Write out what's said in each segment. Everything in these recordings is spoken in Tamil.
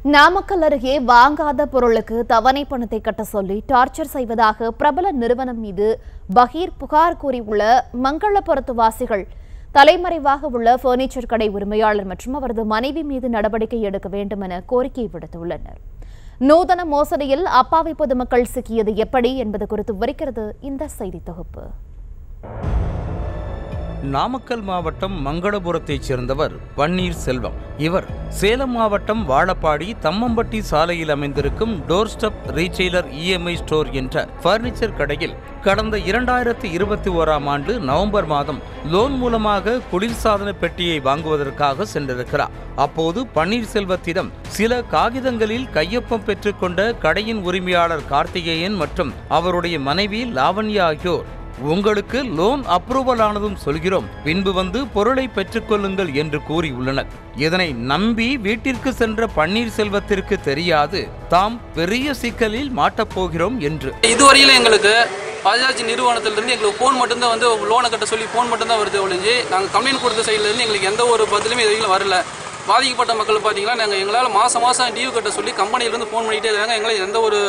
நாமக்கல் அருகே வாங்காத பொருளுக்கு தவணை பணத்தை கட்ட சொல்லி டார்ச்சர் செய்வதாக பிரபல நிறுவனம் மீது பகீர் புகார் கூறியுள்ள மங்களபுரத்து வாசிகள் தலைமறைவாக உள்ள பர்னிச்சர் கடை உரிமையாளர் மற்றும் அவரது மனைவி மீது நடவடிக்கை எடுக்க வேண்டும் என கோரிக்கை விடுத்துள்ளனர் நூதன மோசடியில் அப்பாவி பொதுமக்கள் சிக்கியது எப்படி என்பது குறித்து விவரிக்கிறது இந்த செய்தி தொகுப்பு நாமக்கல் மாவட்டம் மங்களபுரத்தைச் சேர்ந்தவர் பன்னீர் செல்வம் இவர் சேலம் மாவட்டம் வாழப்பாடி தம்மம்பட்டி சாலையில் அமைந்திருக்கும் door step retailer EMI store என்ற பர்னிச்சர் கடையில் கடந்த இரண்டாயிரத்தி இருபத்தி ஓராம் ஆண்டு நவம்பர் மாதம் லோன் மூலமாக குளிர்சாதன பெட்டியை வாங்குவதற்காக சென்றிருக்கிறார் அப்போது பன்னீர்செல்வத்திடம் சில காகிதங்களில் கையொப்பம் பெற்றுக்கொண்ட கடையின் உரிமையாளர் கார்த்திகேயன் மற்றும் அவருடைய மனைவி லாவண்யா ஆகியோர் உங்களுக்கு லோன் அப்ரூவல் ஆனதும் சொல்கிறோம் பின்பு வந்து பொருளை பெற்றுக்கொள்ளுங்கள் என்று கூறியுள்ளனர் இதனை நம்பி வீட்டிற்கு சென்ற பன்னீர்செல்வத்திற்கு தெரியாது தாம் பெரிய சிக்கலில் மாட்டப் போகிறோம் என்று இதுவரையிலும் எங்களுக்கு பஜாஜ் நிறுவனத்திலிருந்து எங்களுக்கு ஃபோன் மட்டும்தான் வந்து லோனை கட்ட சொல்லி ஃபோன் மட்டும்தான் வருது ஒழிஞ்சு நாங்கள் கம்ப்ளைண்ட் கொடுத்த சைட்லேருந்து எங்களுக்கு எந்த ஒரு பதிலுமே இது வரைக்கும் வரல பாதிக்கப்பட்ட மக்கள் பார்த்தீங்கன்னா நாங்கள் எங்களால் மாதம் மாதம் டியூ கட்ட சொல்லி கம்பெனிலேருந்து ஃபோன் பண்ணிகிட்டே இருக்காங்க எங்களை எந்த ஒரு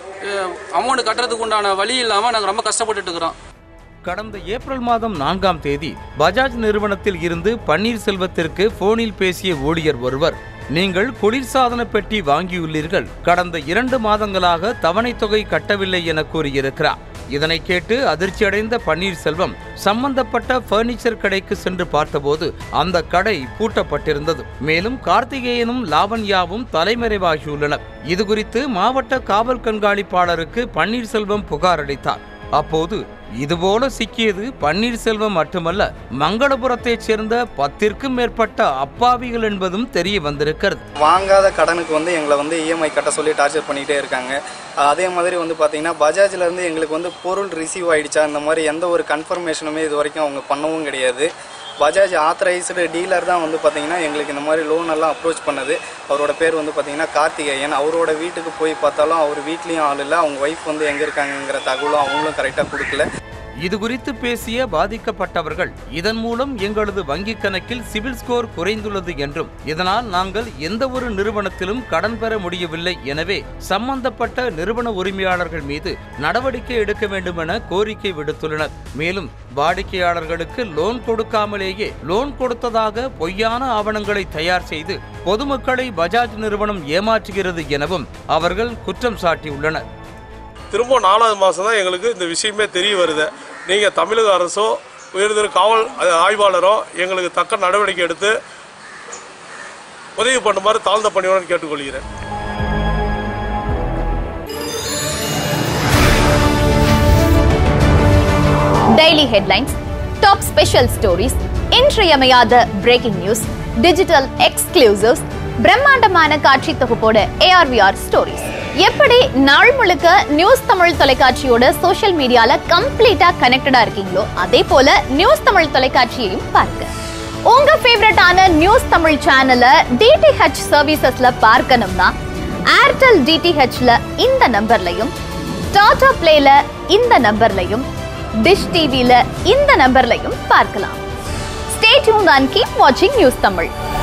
அமௌண்ட் கட்டுறதுக்கு உண்டான வழி இல்லாமல் நாங்கள் ரொம்ப கஷ்டப்பட்டுட்டு இருக்கிறோம் கடந்த ஏப்ரல் மாதம் நான்காம் தேதி பஜாஜ் நிறுவனத்தில் இருந்து பன்னீர்செல்வத்திற்கு போனில் பேசிய ஊழியர் ஒருவர் நீங்கள் குளிர்சாதன பெட்டி வாங்கியுள்ளீர்கள் கடந்த இரண்டு மாதங்களாக தவணை தொகை கட்டவில்லை என கூறியிருக்கிறார் இதனை கேட்டு அதிர்ச்சியடைந்த பன்னீர்செல்வம் சம்பந்தப்பட்ட பர்னிச்சர் கடைக்கு சென்று பார்த்தபோது அந்த கடை பூட்டப்பட்டிருந்தது மேலும் கார்த்திகேயனும் லாவண்யாவும் தலைமறைவாகியுள்ளனர் இதுகுறித்து மாவட்ட காவல் கண்காணிப்பாளருக்கு பன்னீர்செல்வம் புகார் அளித்தார் அப்போது இதுபோல சிக்கியது பன்னீர்செல்வம் மட்டுமல்ல மங்களபுரத்தைச் சேர்ந்த பத்திற்கும் மேற்பட்ட அப்பாவிகள் என்பதும் தெரிய வந்திருக்கிறது வாங்காத கடனுக்கு வந்து எங்களை வந்து இஎம்ஐ கட்ட சொல்லி டார்ச்சர் பண்ணிகிட்டே இருக்காங்க அதே மாதிரி வந்து பார்த்தீங்கன்னா பஜாஜில் இருந்து எங்களுக்கு வந்து பொருள் ரிசீவ் ஆயிடுச்சா இந்த மாதிரி எந்த ஒரு கன்ஃபர்மேஷனுமே இது வரைக்கும் அவங்க பண்ணவும் கிடையாது பஜாஜ் ஆத்தரைஸ்டு டீலர் தான் வந்து பார்த்தீங்கன்னா எங்களுக்கு இந்த மாதிரி லோன் எல்லாம் அப்ரோச் பண்ணது அவரோட பேர் வந்து பார்த்தீங்கன்னா கார்த்திகேயன் அவரோட வீட்டுக்கு போய் பார்த்தாலும் அவர் வீட்லேயும் ஆள் இல்லை அவங்க ஒய்ஃப் வந்து எங்கே இருக்காங்கங்கிற தகவலும் அவங்களும் கரெக்டாக கொடுக்கல இது குறித்து பேசிய பாதிக்கப்பட்டவர்கள் இதன் மூலம் எங்களது வங்கிக் கணக்கில் சிவில் ஸ்கோர் குறைந்துள்ளது என்றும் இதனால் நாங்கள் எந்த ஒரு நிறுவனத்திலும் கடன் பெற முடியவில்லை எனவே சம்பந்தப்பட்ட நிறுவன உரிமையாளர்கள் மீது நடவடிக்கை எடுக்க வேண்டும் என கோரிக்கை விடுத்துள்ளனர் மேலும் வாடிக்கையாளர்களுக்கு லோன் கொடுக்காமலேயே லோன் கொடுத்ததாக பொய்யான ஆவணங்களை தயார் செய்து பொதுமக்களை பஜாஜ் நிறுவனம் ஏமாற்றுகிறது எனவும் அவர்கள் குற்றம் சாட்டியுள்ளனர் திரும்ப நாலாவது மாதம் தான் எங்களுக்கு இந்த விஷயமே தெரிய வருது நீங்கள் தமிழக அரசோ உயர்திரு காவல் அஹ், ஆய்வாளரோ எங்களுக்கு தக்க நடவடிக்கை எடுத்து உதவி பண்ணுமாறு தாழ்ந்த பணியுடன் கேட்டுக்கொள்கிறேன் daily headlines top special stories இன்றியமையாத பிரேக்கிங் நியூஸ் டிஜிட்டல் எக்ஸ்க்ளூசிவ்ஸ் பிரம்மாண்டமான காட்சி தொகுப்போட ஏஆர்விஆர் ஸ்டோரிஸ் எப்படி நாள் முழுக்க நியூஸ் தமிழ் தொலைக்காட்சியோட சோஷியல் மீடியால கம்ப்ளீட்டா கனெக்டடா இருக்கீங்களோ அதே போல நியூஸ் தமிழ் தொலைக்காட்சியையும் பாருங்க உங்க ஃபேவரட்டான நியூஸ் தமிழ் சேனலை டிடிஹெச் சர்வீசஸ்ல பார்க்கணும்னா ஏர்டெல் டிடிஹெச்ல இந்த நம்பர்லையும் டாடா பிளேல இந்த நம்பர்லையும் டிஷ் டிவில இந்த நம்பர்லையும் பார்க்கலாம் ஸ்டே டியூன் அண்ட் கீப் வாட்சிங் நியூஸ் தமிழ்